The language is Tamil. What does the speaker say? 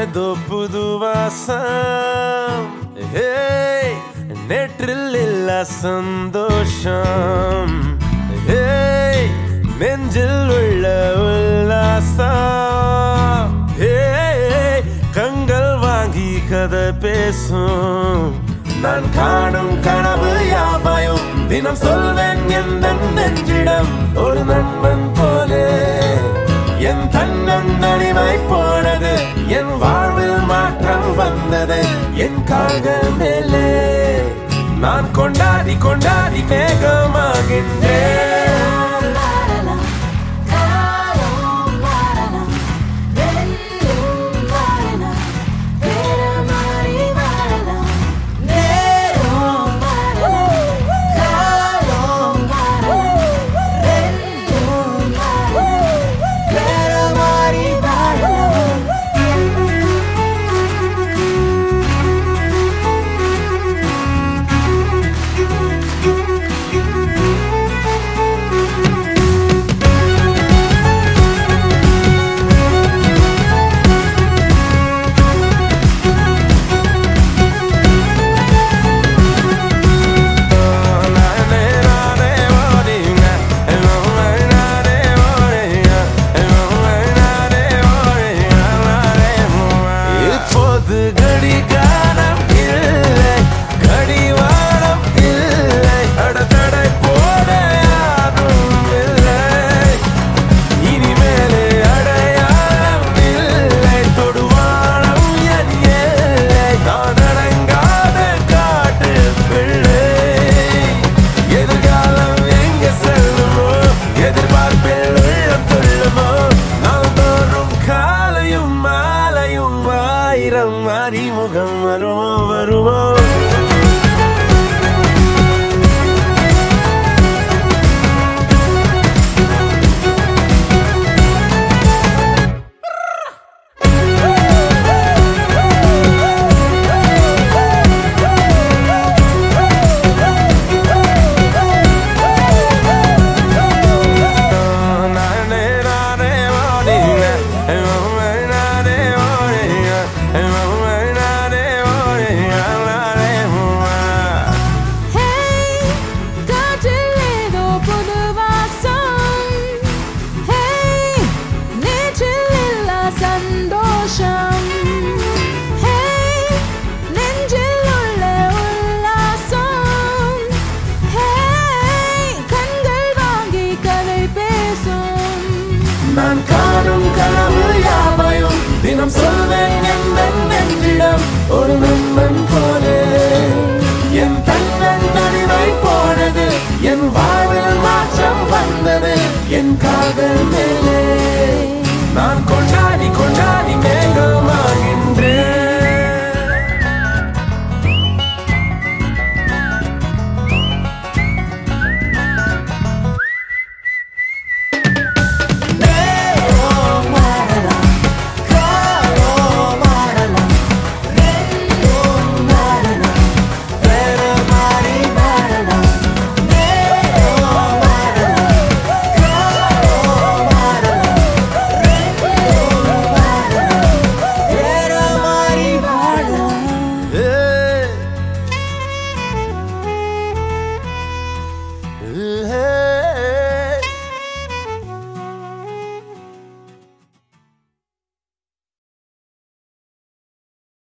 ஏதோ புது வாசம் ஏய், நேற்றில் இல்ல சந்தோஷம் ஏய், நெஞ்சில் உள்ள உல்லாசம் ஏய், கண்கள் வாங்கி கதை பேசும் நான் காணும் கனவு யாவையும் தினம் சொல்வேன் எந்த நெஞ்சிடம் ஒரு நண்பன் போலே என் தன்னன் தனிமை போனது என் வாழ்வில் மாற்றம் வந்தது என் கால்கள் மேலே நான் கொண்டாடி கொண்டாடி மேகமாகின்றேன் இப்போது கடிகாரம் இல்லை கடிவாளம் இல்லை அடத்தடை போட யாரும் இல்லை இனிமேலே அடையாளம் இல்லை தொடுவானம் என் எல்லை நான் அடங்காத காட்டு பிள்ளை எதிர்காலம் எங்க செல்லுமோ எதிர்பார்ப்பில் உள்ளம் கொள்ளுமோ நான் தோறும் காலையும் மாலையும் ஆயிரம் அறிமுகம் வருமோ வருமோ சந்தோஷம் Hey, நெஞ்சில் உள்ள உல்லாசம் Hey, கண்கள் வாங்கி கதை பேசும் நான் காணும் கனவு யாவையும் தினம் சொல்வேன் எந்த நெஞ்சிடம் ஒரு நண்பன் போலே என் தன்னன் தனிமை போனது என் வாழ்வில் மாற்றம் வந்தது என் காதல் மேலே நான் கொண்டாடி கொண்டாடி மேகமாகி